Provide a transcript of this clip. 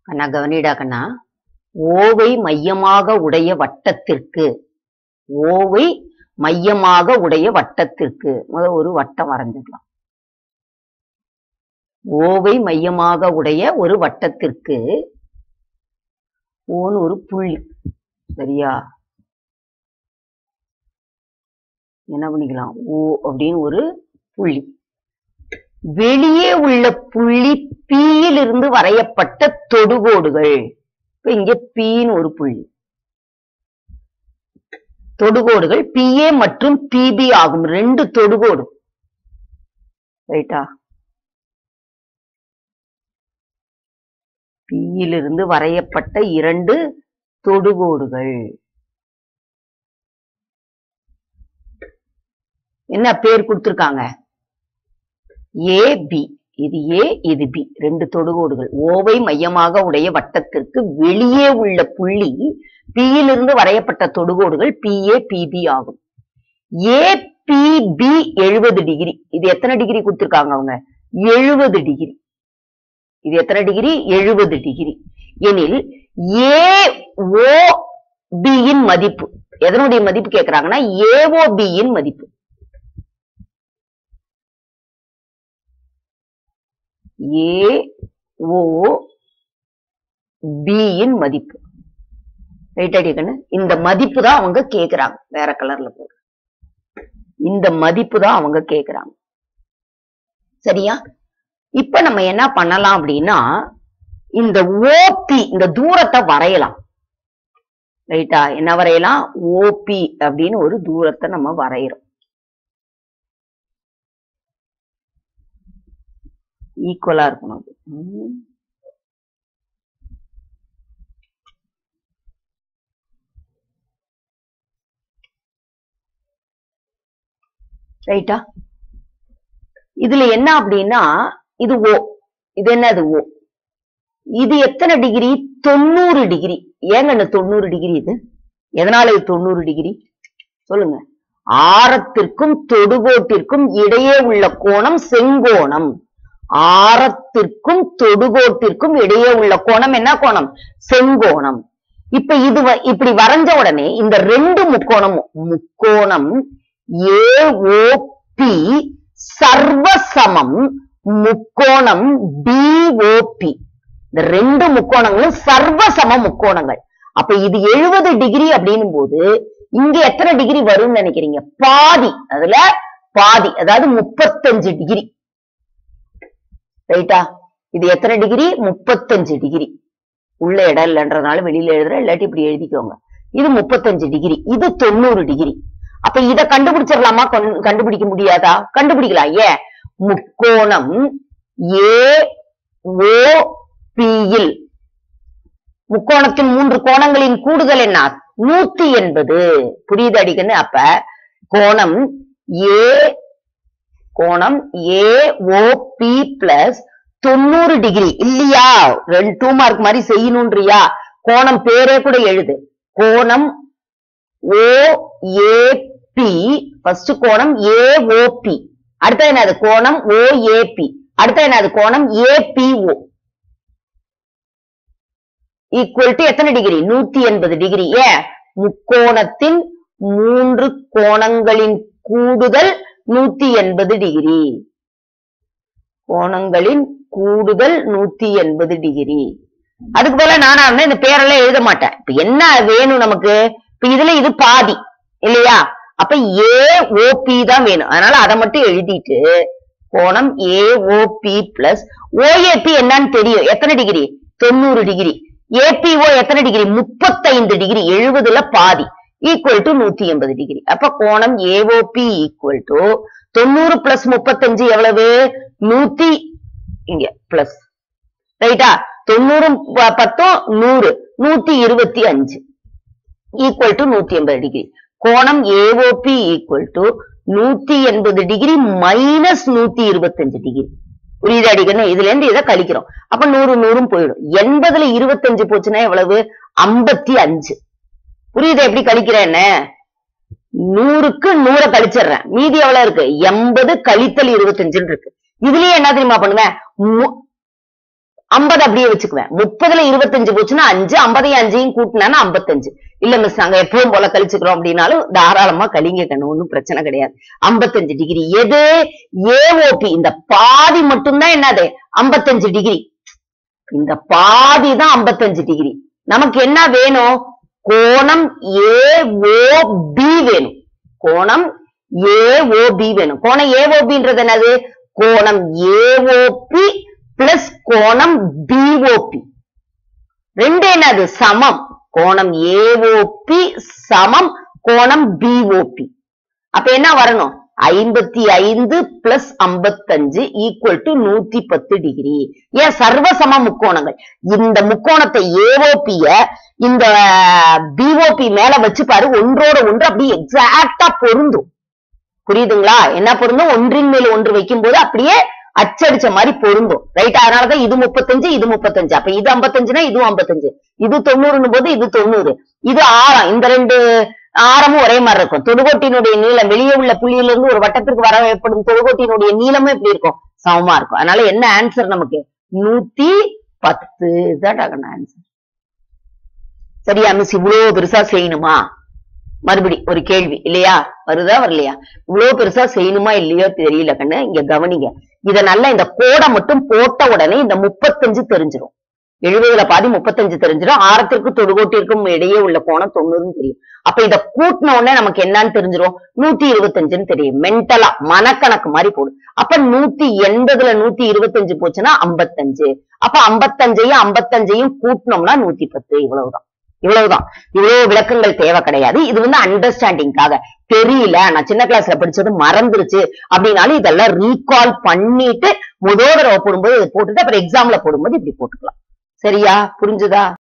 கண்ணா கவனிடா கண்ணா ஓவை மையமாக உடைய வட்டத்திற்கு ஓவை மையமாக உடைய வட்டத்திற்கு முத ஒரு வட்டம் வரைஞ்சிடலாம் ஓவை மையமாக உடைய ஒரு வட்டத்திற்கு ஓன்னு ஒரு புள்ளி சரியா என்ன பண்ணிக்கலாம் ஓ அப்படின்னு ஒரு புள்ளி வெளியே உள்ள புள்ளி பீயில் இருந்து வரையப்பட்ட தொடுகோடுகள் இப்ப இங்க பீன்னு ஒரு புள்ளி தொடுகோடுகள் பிஏ மற்றும் பிபி ஆகும் ரெண்டு தொடுகோடு ரைட்டா பியிலிருந்து வரையப்பட்ட இரண்டு தொடுகோடுகள் என்ன பேர் கொடுத்திருக்காங்க ஏ பி இது ஏ இது பி ரெண்டு தொடுகோடுகள் ஓவை மையமாக உடைய வட்டத்திற்கு வெளியே உள்ள புள்ளி பியிலிருந்து வரையப்பட்ட தொடுகோடுகள் பிஏ பிபி ஆகும் ஏபிபி எழுபது டிகிரி இது எத்தனை டிகிரி கொடுத்திருக்காங்க அவங்க எழுபது டிகிரி இது எத்தனை டிகிரி எழுபது டிகிரி எனில் ஏ ஓ யின் மதிப்பு எதனுடைய மதிப்பு கேக்குறாங்கன்னா ஏஓபி யின் மதிப்பு ஏ ஓ யின் மதிப்பு ரைட் அடிக்கண்ணு இந்த மதிப்பு தான் அவங்க கேக்குறாங்க வேற கலர்ல போடு இந்த மதிப்பு தான் அவங்க கேக்குறாங்க சரியா இப்ப நம்ம என்ன பண்ணலாம் அப்படின்னா இந்த ஓபி இந்த தூரத்தை வரையலாம் ரைட்டா என்ன வரையலாம் ஓபி அப்படின்னு ஒரு தூரத்தை நம்ம வரைகிறோம் ஈக்குவலா இருக்கணும் அது ம். ரைட்டா இதுல என்ன அப்படின்னா இது ஓ இது என்னது ஓ இது எத்தனை டிகிரி தொண்ணூறு டிகிரி ஏங்க இந்த தொண்ணூறு டிகிரி இது எதனால இது தொண்ணூறு டிகிரி சொல்லுங்க ஆரத்திற்கும் தொடுகோட்டிற்கும் இடையே உள்ள கோணம் செங்கோணம் ஆரத்திற்கும் தொடுகோட்டிற்கும் இடையே உள்ள கோணம் என்ன கோணம் செங்கோணம் இப்ப இது வ- இப்படி வரைஞ்ச உடனே இந்த ரெண்டு முக்கோணமும் முக்கோணம் ஏஓபி சர்வசமம் முக்கோணம் டிஓபி இந்த ரெண்டு முக்கோணங்களும் சர்வசம முக்கோணங்கள் அப்ப இது எழுபது டிகிரி அப்படின்னும் போது இங்க எத்தனை டிகிரி வரும்னு நினைக்கிறீங்க பாதி அதுல பாதி அதாவது முப்பத்தஞ்சு டிகிரி ரைட்டா இது எத்தனை டிகிரி முப்பத்தஞ்சு டிகிரி உள்ள இடம் இல்லைன்றதுனால வெளியில எழுதுற இல்லாட்டி இப்படி எழுதிக்கோங்க இது முப்பத்தஞ்சு டிகிரி இது தொண்ணூறு டிகிரி அப்ப இத கண்டுபிடிச்சிடலாமா கொண்- கண்டுபிடிக்க முடியாதா கண்டுபிடிக்கலாம் ஏன் முக்கோணம் ஏ ஓ பியில் முக்கோணத்தின் மூன்று கோணங்களின் கூடுதல் என்ன நூத்தி எண்பது புரியுது அடிக்கன்னு அப்ப கோணம் ஏ கோணம் ஏ ஓ பி பிளஸ் தொண்ணூறு டிகிரி இல்லையா ரெண்டு டூ மார்க் மாதிரி செய்யணும்ன்றியா கோணம் பேரே கூட எழுது கோணம் ஓ ஏ பி ஃபர்ஸ்ட் கோணம் ஏ ஓ பி அடுத்தது என்னது கோணம் ஓ ஏ பி அடுத்தது என்னது கோணம் A B O equal to எத்தனை டிகிரி நூத்தி எண்பது டிகிரி ஏன் முக்கோணத்தின் மூன்று கோணங்களின் கூடுதல் நூத்தி எண்பது டிகிரி கோணங்களின் கூடுதல் நூத்தி எண்பது டிகிரி அதுக்கு போல நானா இருந்தா இந்த பேரெல்லாம் எழுத மாட்டேன் இப்ப என்ன வேணும் நமக்கு இப்ப இதுல இது பாதி இல்லையா அப்ப ஏ ஓபி தான் வேணும் அதனால அதை மட்டும் எழுதிட்டு கோணம் ஏஓபி பிளஸ் ஓஏபி என்னன்னு தெரியும் எத்தனை டிகிரி தொண்ணூறு டிகிரி ஏபிஓ எத்தனை டிகிரி முப்பத்தைந்து டிகிரி எழுபதுல பாதி ஈக்குவல் டு நூத்தி எண்பது டிகிரி அப்ப கோணம் ஏஓபி ஈக்குவல் டு தொண்ணூறு பிளஸ் முப்பத்தஞ்சு எவ்வளவு நூத்தி இங்க பிளஸ் ரைட்டா தொண்ணூறும் ப- பத்தும் நூறு நூத்தி இருபத்தி அஞ்சு ஈக்குவல் டு நூத்தி எண்பது டிகிரி கோணம் ஏஓபி ஈக்குவல் டு நூத்தி எண்பது டிகிரி மைனஸ் நூத்தி இருபத்தஞ்சு டிகிரி புரியுது அடிக்கணும் இதுல இருந்து இதை கழிக்கிறோம் அப்ப நூறு நூறும் போயிடும் எண்பதுல இருபத்தஞ்சு போச்சுன்னா எவ்வளவு ஐம்பத்தி அஞ்சு புரியுது எப்படி கழிக்கிறேன்னு நூறுக்கு நூறை கழிச்சிடுறேன் மீதி எவ்வளவு இருக்கு எண்பது கழித்தல் இருபத்தஞ்சுன்னு இருக்கு இதுலயே என்ன தெரியுமா பண்ணுவேன் மு- ஐம்பது அப்படியே வச்சுக்குவேன் முப்பதுல இருபத்தஞ்சு போச்சுன்னா அஞ்சு ஐம்பதையும் அஞ்சையும் கூட்டினா ஐம்பத்தஞ்சு இல்ல மிஸ் நாங்க எப்பவும் போல கழிச்சுக்கிறோம் அப்படின்னாலும் தாராளமா கழிங்க கண்ணு ஒண்ணும் பிரச்சனை கிடையாது ஐம்பத்தஞ்சு டிகிரி எது ஏஓபி இந்த பாதி மட்டும்தான் என்னது ஐம்பத்தஞ்சு டிகிரி இந்த பாதி தான் ஐம்பத்தஞ்சு டிகிரி நமக்கு என்ன வேணும் கோணம் ஏஓபி வேணும் கோணம் ஏஓபி வேணும் கோணம் ஏஓபின்றது என்னது கோணம் ஏஓபி பிளஸ் கோணம் பிஓபி ரெண்டு என்னது சமம் கோணம் ஏஓபி சமம் கோணம் பிஓபி அப்ப என்ன வரணும் ஐம்பத்தி ஐந்து பிளஸ் ஐம்பத்தஞ்சு ஈக்குவல் டு நூத்தி பத்து டிகிரி ஏன் சர்வசம முக்கோணங்கள் இந்த முக்கோணத்தை ஏஓபிய இந்த பிஓபி மேல வச்சு பாரு ஒன்றோட ஒன்று அப்படியே எக்ஸாக்டா பொருந்தும் புரியுதுங்களா என்ன பொருந்தும் ஒன்றின் மேல் ஒன்று வைக்கும் போது அப்படியே அச்சடிச்ச மாதிரி பொருந்தும் ரைட் அதனாலதான் இது முப்பத்தஞ்சு இது முப்பத்தஞ்சு அப்ப இது ஐம்பத்தஞ்சுனா இதுவும் ஐம்பத்தஞ்சு இது தொண்ணூறுன்னு போது இது தொண்ணூறு இது ஆரம் இந்த ரெண்டு ஆரமும் ஒரே மாதிரி இருக்கும் தொடுகோட்டினுடைய நீளம் வெளியே உள்ள புள்ளியிலிருந்து ஒரு வட்டத்திற்கு வர ஏற்படும் தொடுகோட்டினுடைய நீளமும் எப்படி இருக்கும் சமமா இருக்கும் அதனால என்ன ஆன்சர் நமக்கு நூத்தி பத்து இதான் ஆன்சர் சரியா மிஸ் இவ்வளவு பெருசா செய்யணுமா மறுபடி ஒரு கேள்வி இல்லையா வருதா வரலையா இவ்வளவு பெருசா செய்யணுமா இல்லையோ தெரியல கண்ணு இங்க கவனிங்க இத நல்லா இந்த கோடை மட்டும் போட்ட உடனே இந்த முப்பத்தஞ்சு தெரிஞ்சிடும் எழுபதுல பாதி முப்பத்தஞ்சு தெரிஞ்சிடும் ஆரத்திற்கு தொடுகோட்டிற்கும் இடையே உள்ள கோணம் தொண்ணூறுன்னு தெரியும் அப்ப இத கூட்டின உடனே நமக்கு என்னன்னு தெரிஞ்சிடும் நூத்தி இருபத்தஞ்சுன்னு தெரியும் மென்டலா மனக்கணக்கு மாதிரி போடும் அப்ப நூத்தி எண்பதுல நூத்தி இருபத்தஞ்சு போச்சுன்னா ஐம்பத்தஞ்சு அப்ப ஐம்பத்தஞ்சையும் ஐம்பத்தஞ்சையும் கூட்டினோம்னா நூத்தி பத்து இவ்வளவுதான் இவ்வளவுதான் இவ்வளவு விளக்கங்கள் தேவை கிடையாது இது வந்து அண்டர்ஸ்டாண்டிங்காக தெரியல நான் சின்ன கிளாஸ்ல படிச்சது மறந்துருச்சு அப்படின்னாலும் இதெல்லாம் ரீகால் பண்ணிட்டு முதல் தடவை போடும்போது இதை போட்டுட்டு அப்புறம் எக்ஸாம்ல போடும்போது இப்படி போட்டுக்கலாம் சரியா புரிஞ்சுதா